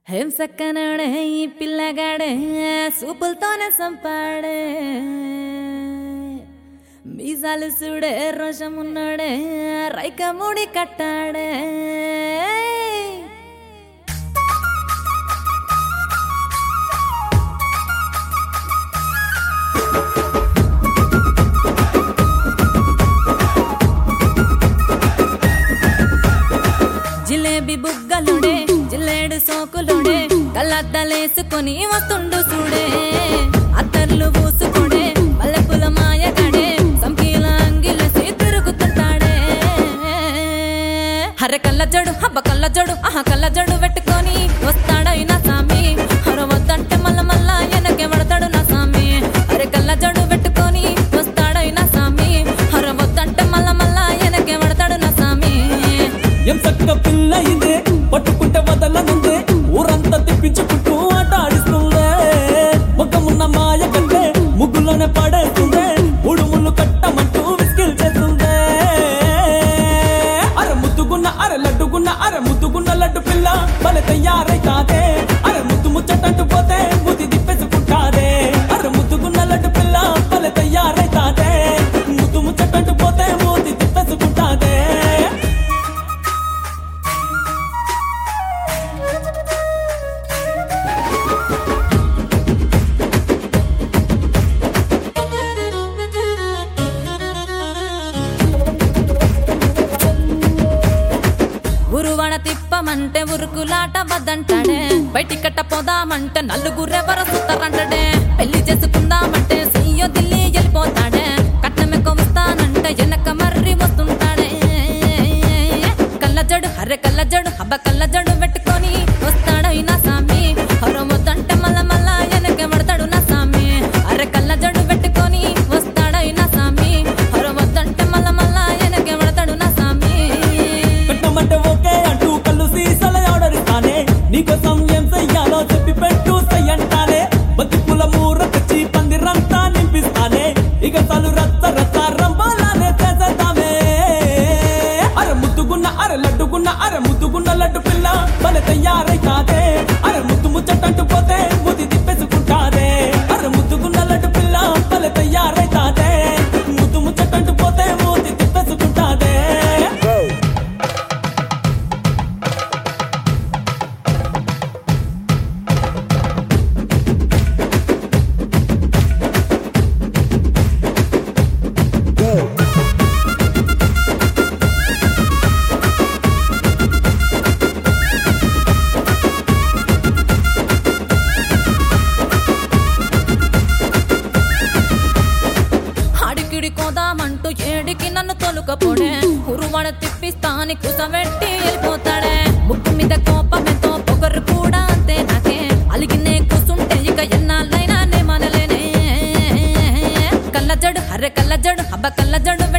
ఏం సక్కనాడే ఈ పిల్లగాడే సూపులతోనే సంపాడే మీసాలు చూడే రోషమున్నాడే రైక ముడి కట్టాడే జిలేబీ బుగ్గలుడే జిల్లేడు సోకులుడే కళ్ళద్దలేసుకొని వస్తుండు చూడే అత్తర్లు పూసుకుడే మల్లెపుల మాయగాడే సంకీల అంగిలేసి తిరుగుతుంటాడే హర కళ్ళ జడు హబ్బ కళ్ళ జడు ఆహ కళ్ళ జడు పెట్టుకొని వస్తాడైనా సామి హర వద్దంటే మల్ల మల్ల వెనకే పడతాడు నా సామి హర కళ్ళ జడు పెట్టుకొని వస్తాడైనా సామి హర వద్దంటే మల్ల మల్ల వెనకే పడతాడు నా సామి ఎం చక్క పిల్ల ఇదే పట్టుకుంటే వదలనుందే ఊరంతా తిప్పించుకుంటూ ఆట ఆడిస్తుందే ముఖమున్న మాయ కంటే ముగ్గులోనే పడేస్తుందే మూడు ముళ్ళు కట్టమంటూ విస్కిల్ చేస్తుందే అర ముద్దుగున్న అర లడ్డుగున్న అర ముద్దుగున్న లడ్డు పిల్ల బల తయారై కాదే అర ముద్దు ముచ్చటంటూ పోతే ముది తిప్పేసుకుంటాదే అర ముద్దుగున్న లడ్డు పిల్ల బల తయారై కాదే ముద్దు ముచ్చటంటూ పోతే మూతి తిప్పేసుకుంటాదే ఉరువడ తిప్పమంటే ఉరుకులాట వద్దంటాడే బయటి కట్ట పోదామంటే నలుగురెవరు సుత్తరంటడే పెళ్లి చేసుకుందామంటే సీయో దిల్లి వెళ్ళిపోతాడే కట్నమెక్క వస్తానంటే వెనక మర్రి వస్తుంటాడే కళ్ళజడు హర్రె కళ్ళజడు హబ్బ కళ్ళజడు పెట్టుకొని వస్తాడైనా సామి హరం వద్దంటే మల్ల మల్ల వెనక పడతాడు నా సామి అర్రె కళ్ళజడు పెట్టుకొని వస్తాడైనా సామి హరం వద్దంటే మల్ల మల్ల వెనక పడతాడు నా సామి పెట్టమంటే ఓకే అంటూ కళ్ళు సీసాల ఆర్డర్ ఇస్తానే నీకోసం ఏం చెయ్యాలో చెప్పి పెట్టు చెయ్యంటానే బతికుల మూర తెచ్చి పందిరంతా నింపిస్తానే ఇక చాలు రచ్చ రచ్చ రంపాలానే చేసేద్దామే అర ముద్దుగున్న అర లడ్డుగున్న అర ముద్దుగున్న లడ్డు పిల్ల బల తయారై కాదే అర ముద్దు ముచ్చటంటూ పోతే ముది తిప్పేసుకుంటాదే అర ముద్దుగున్న లడ్డు పిల్ల బల తయారై కాదే ముద్దు ముచ్చటంటూ పోతే మూతి తిప్పేసుకుంటాదే అడికిడి కోదామంటూ ఏడికి నన్ను తొలుకపోడే ఉరువడ తిప్పిస్తాని కుసబెట్టి వెళ్ళిపోతాడే ముక్కు మీద కోపమెంతో పొగరు కూడా అంతే నాకే అలిగినే కూసుంటే ఇక ఎన్నాళ్ళైనా నే మనలేనే కళ్ళజడు హర్రె కళ్ళజడు హబ్బ కళ్ళజడు